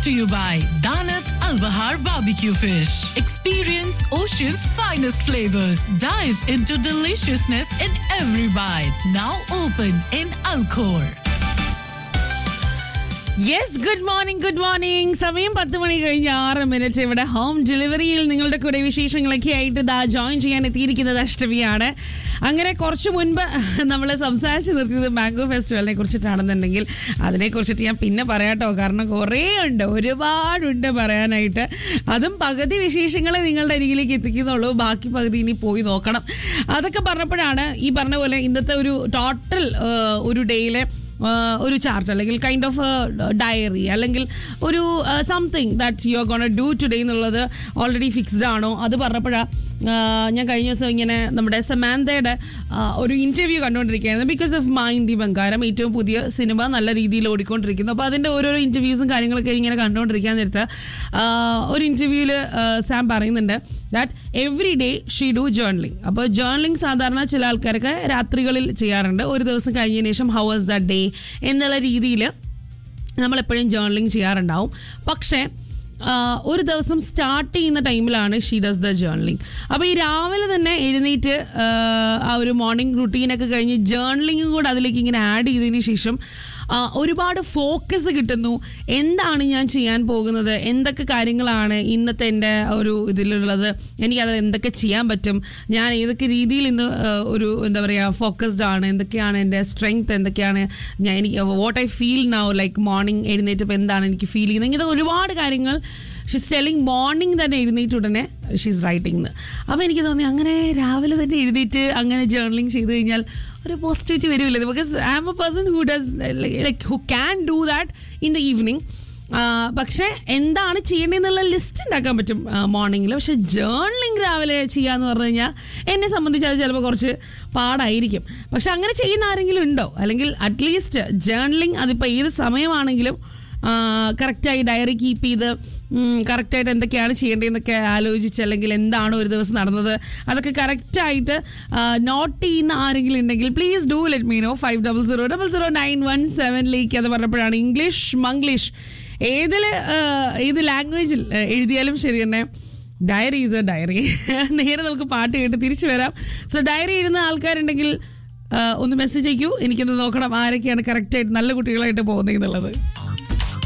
to you by Danat Al Bahar Barbecue Fish. Experience ocean's finest flavors. Dive into deliciousness in every bite. Now open in Alcor. Yes good morning good morning സമയം പത്ത് മണി കഴിഞ്ഞ് ആറ് minute ഇവിടെ home ഡെലിവറിയിൽ നിങ്ങളുടെ കൂടെ വിശേഷങ്ങളൊക്കെ ആയിട്ട് ദാ ജോയിൻ ചെയ്യാൻ എത്തിയിരിക്കുന്നത് അഷ്ടമിയാണ് അങ്ങനെ കുറച്ച് മുൻപ് നമ്മൾ സംസാരിച്ച് നിർത്തിയത് മാംഗോ ഫെസ്റ്റിവലിനെ കുറിച്ചിട്ടാണെന്നുണ്ടെങ്കിൽ അതിനെക്കുറിച്ചിട്ട് ഞാൻ പിന്നെ പറയാട്ടോ കാരണം കുറേ ഉണ്ട് ഒരുപാടുണ്ട് പറയാനായിട്ട് അതും പകുതി വിശേഷങ്ങളെ നിങ്ങളുടെ അരികിലേക്ക് എത്തിക്കുന്നുള്ളൂ ബാക്കി പകുതി ഇനി പോയി നോക്കണം അതൊക്കെ പറഞ്ഞപ്പോഴാണ് ഈ പറഞ്ഞ പോലെ ഇന്നത്തെ ഒരു ടോട്ടൽ ഒരു ഡേയിലെ ആഹ് ഒരു ചാർട്ട് അല്ലെങ്കിൽ കൈൻഡ് ഓഫ് ഡയറി അല്ലെങ്കിൽ ഒരു something that you are gonna do today എന്നുള്ളത് ഓൾറെഡി ഫിക്സ്ഡ് ആണോ അത് പറഞ്ഞപ്പോഴാണ് ഞാൻ കഴിഞ്ഞ ദിവസം ഇങ്ങനെ നമ്മുടെ സമാന്തയുടെ ആഹ് ഒരു ഇൻ്റർവ്യൂ കണ്ടുകൊണ്ടിരിക്കുകയായിരുന്നു because of mind the Bangaram ഏറ്റവും പുതിയ സിനിമ നല്ല രീതിയിൽ ഓടിക്കൊണ്ടിരിക്കുന്നു അപ്പോൾ അതിൻ്റെ ഓരോരോ ഇൻ്റർവ്യൂസും കാര്യങ്ങളൊക്കെ ഇങ്ങനെ കണ്ടുകൊണ്ടിരിക്കാൻ നേരത്ത് ആഹ് ഒരു ഇൻ്റർവ്യൂവിൽ സാം പറയുന്നുണ്ട് that every day she do journaling അപ്പോൾ ജേർണലിംഗ് സാധാരണ ചില ആൾക്കാരൊക്കെ രാത്രികളിൽ ചെയ്യാറുണ്ട് ഒരു ദിവസം കഴിഞ്ഞതിന് ശേഷം ഹൗ വാസ് ദ ഡേ എന്നുള്ള രീതിയിൽ നമ്മളെപ്പോഴും ജേർണലിംഗ് ചെയ്യാറുണ്ടാവും പക്ഷേ ആ, ഒരു ദിവസം സ്റ്റാർട്ട് ചെയ്യുന്ന ടൈമിലാണ് ഷീ ഡസ് ദ ജേർണലിംഗ് അപ്പോൾ ഈ രാവിലെ തന്നെ എഴുന്നേറ്റ് ആ, ആ ഒരു മോർണിംഗ് റുട്ടീനൊക്കെ കഴിഞ്ഞ് ജേർണലിംഗും കൂടെ അതിലേക്ക് ഇങ്ങനെ ആഡ് ചെയ്തതിന് ശേഷം ആ, ഒരുപാട് ഫോക്കസ് കിട്ടുന്നു എന്താണ് ഞാൻ ചെയ്യാൻ പോകുന്നത് എന്തൊക്കെ കാര്യങ്ങളാണ് ഇന്നത്തെ എൻ്റെ ഒരു ഇതിലുള്ളത് എനിക്കത് എന്തൊക്കെ ചെയ്യാൻ പറ്റും ഞാൻ ഏതൊക്കെ രീതിയിൽ ഇന്ന് ആ, ഒരു എന്താ പറയുക ഫോക്കസ്ഡ് ആണ് എന്തൊക്കെയാണ് എൻ്റെ സ്ട്രെങ്ത് എന്തൊക്കെയാണ് ഞാൻ എനിക്ക് what I feel now like morning എഴുന്നേറ്റപ്പോൾ എന്താണ് എനിക്ക് ഫീൽ ചെയ്യുന്നത് ഇങ്ങനെ ഒരുപാട് കാര്യങ്ങൾ ഷീസ് ടെലിംഗ് മോർണിംഗ് തന്നെ എഴുന്നേറ്റ് ഉടനെ ഷീസ് റൈറ്റിംഗ് അപ്പോൾ എനിക്ക് തോന്നി അങ്ങനെ രാവിലെ തന്നെ എഴുന്നേറ്റ് അങ്ങനെ ജേർണലിംഗ് ചെയ്ത് കഴിഞ്ഞാൽ ഒരു പോസിറ്റിവിറ്റി വരില്ല because I am a person who does like who can do that in the evening പക്ഷേ എന്താണ് ചെയ്യേണ്ടതെന്നുള്ള ലിസ്റ്റ് ഉണ്ടാക്കാൻ പറ്റും മോർണിംഗിൽ പക്ഷെ ജേർണലിംഗ് രാവിലെ ചെയ്യാന്ന് പറഞ്ഞു കഴിഞ്ഞാൽ എന്നെ സംബന്ധിച്ച് അത് ചിലപ്പോൾ കുറച്ച് പാടായിരിക്കും പക്ഷെ അങ്ങനെ ചെയ്യുന്ന ആരെങ്കിലും ഉണ്ടോ അല്ലെങ്കിൽ അറ്റ്ലീസ്റ്റ് ജേർണലിംഗ് അതിപ്പോൾ ഏത് സമയമാണെങ്കിലും കറക്റ്റായി ഡയറി കീപ്പ് ചെയ്ത് കറക്റ്റായിട്ട് എന്തൊക്കെയാണ് ചെയ്യേണ്ടതെന്നൊക്കെ ആലോചിച്ച് അല്ലെങ്കിൽ എന്താണ് ഒരു ദിവസം നടന്നത് അതൊക്കെ കറക്റ്റായിട്ട് നോട്ട് ചെയ്യുന്ന ആരെങ്കിലും ഉണ്ടെങ്കിൽ please do let me know five double zero double zero nine one സെവനിലേക്ക് അത് പറഞ്ഞപ്പോഴാണ് ഇംഗ്ലീഷ് മംഗ്ലീഷ് ഏതിൽ ഏത് ലാംഗ്വേജിൽ എഴുതിയാലും ശരി തന്നെ ഡയറി ഈസ് എ ഡയറി നേരെ നമുക്ക് പാട്ട് കേട്ട് തിരിച്ചു വരാം സോ ഡയറി എഴുതുന്ന ആൾക്കാരുണ്ടെങ്കിൽ ആ, ഒന്ന് മെസ്സേജ് അയക്കൂ എനിക്കൊന്ന് നോക്കണം ആരൊക്കെയാണ് കറക്റ്റായിട്ട് നല്ല കുട്ടികളായിട്ട് പോകുന്നത് എന്നുള്ളത്